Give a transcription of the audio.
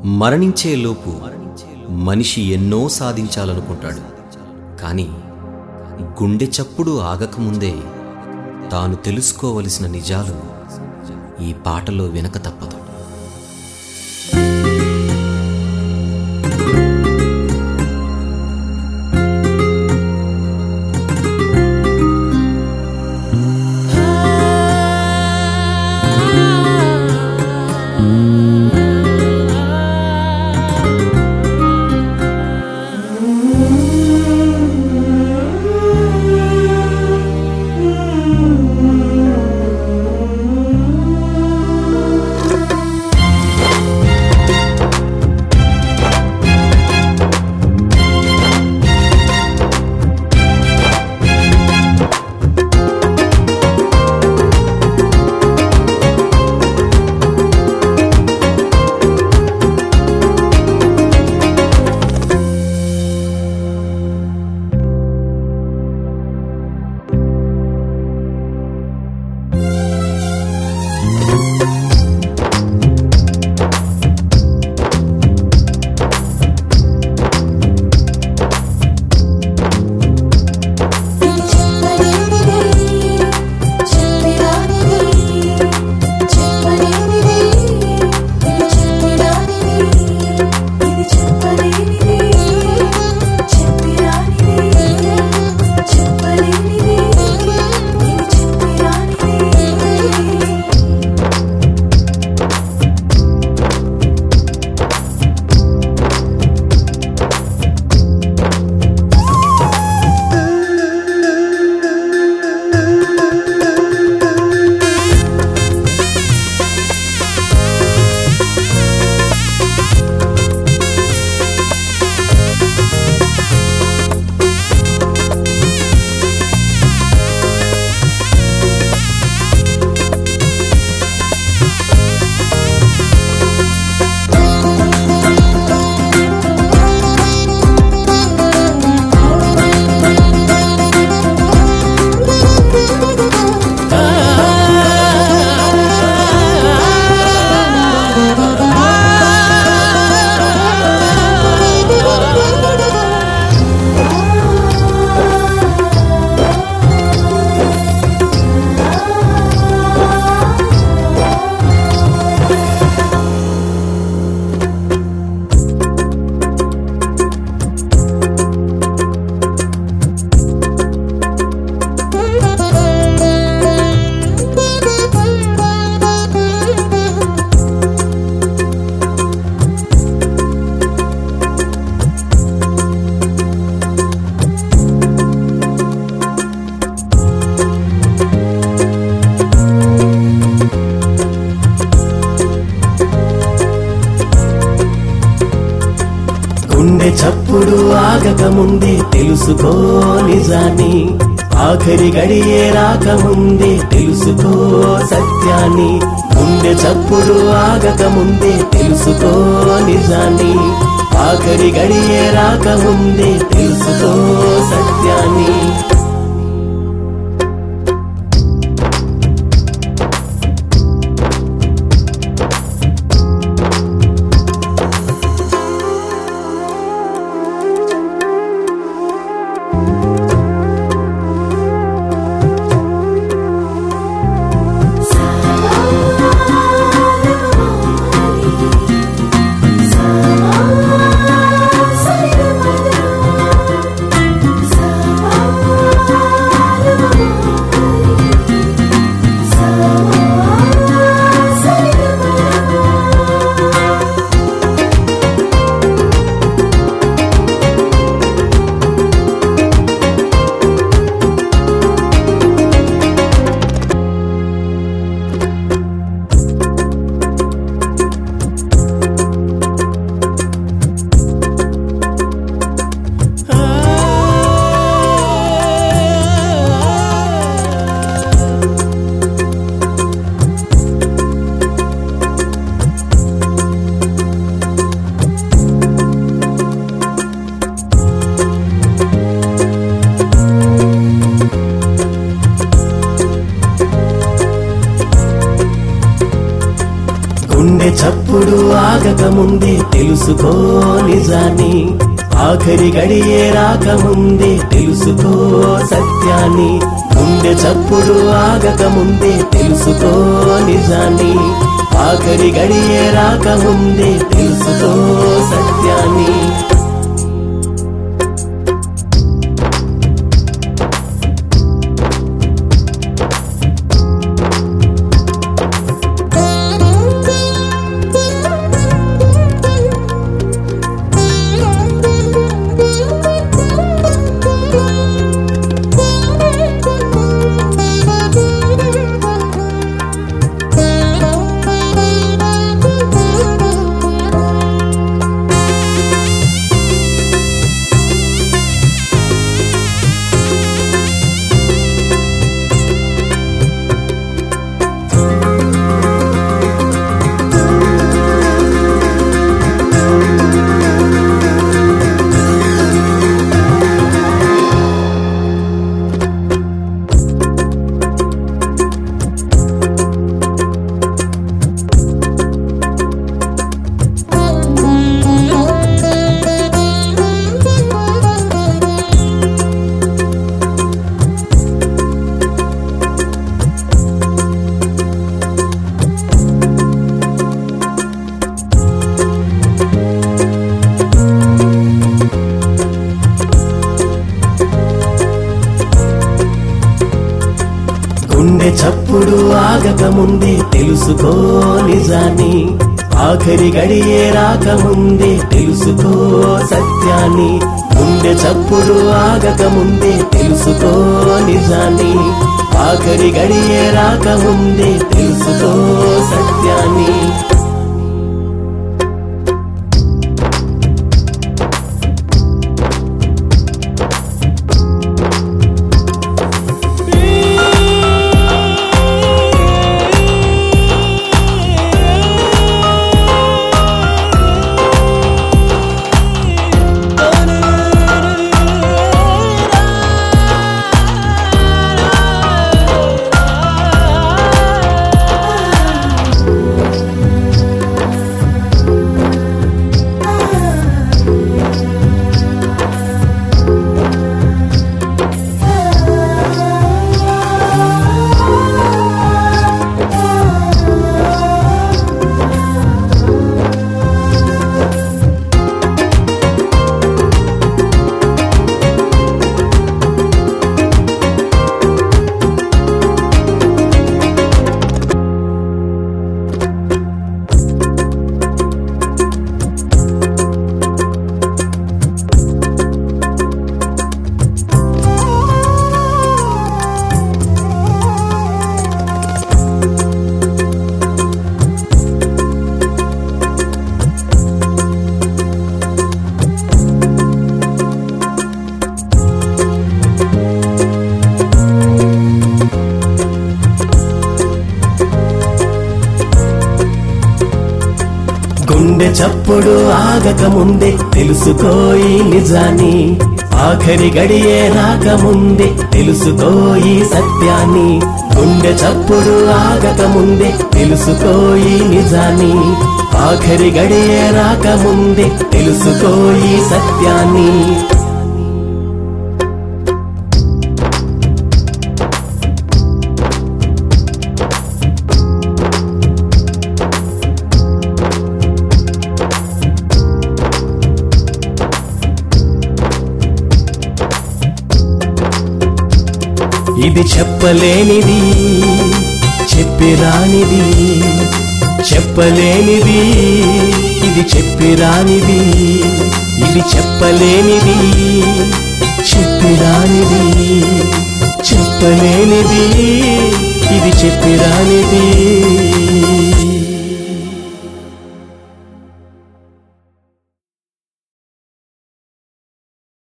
మరణించేలోపు మనిషి ఎన్నో సాధించాలనుకుంటాడు కానీ గుండె చప్పుడు ఆగకముందే తాను తెలుసుకోవలసిన నిజాలు ఈ పాటలో వినక తప్పదు గుండె చప్పుడు ఆగక ముందే తెలుసుకో నిజాన్ని ఆఖరి గడియే రాకముందే తెలుసుకో సత్యాన్ని గుండె చప్పుడు ఆగక ముందే తెలుసుకో నిజాన్ని ఆఖరి గడియే రాకముందే తెలుసుకో సత్యాన్ని Sa గుండె చప్పుడు ఆగకముందే తెలుసుకో నిజాన్ని ఆఖరి గడియే రాకముందే తెలుసుకో సత్యాన్ని గుండె చప్పుడు ఆగకముందే తెలుసుకో నిజాన్ని ఆఖరి గడియే రాకముందే తెలుసుకో సత్యాన్ని గుండె చప్పుడు ఆగకముందే తెలుసుకో నిజాన్ని ఆఖరి గడియే రాకముందే తెలుసుకో సత్యాన్ని గుండె చప్పుడు ఆగకముందే తెలుసుకో నిజాన్ని ఆఖరి గడియే రాకముందే తెలుసుకో సత్యాన్ని గుండె చప్పుడు ఆగకముందే తెలుసుకోయి నిజాన్ని ఆఖరి గడియే రాకముందే తెలుసుకోయి సత్యాన్ని గుండె చప్పుడు ఆగకముందే తెలుసుకోయి నిజాన్ని ఆఖరి గడియే రాకముందే తెలుసుకోయి సత్యాన్ని ఇది చెప్పలేనిది చెప్పిరానిది చెప్పలేనిది ఇది చెప్పిరానిది ఇది చెప్పలేనిది చెప్పిరానిది చెప్పలేనిది ఇది చెప్పిరానిది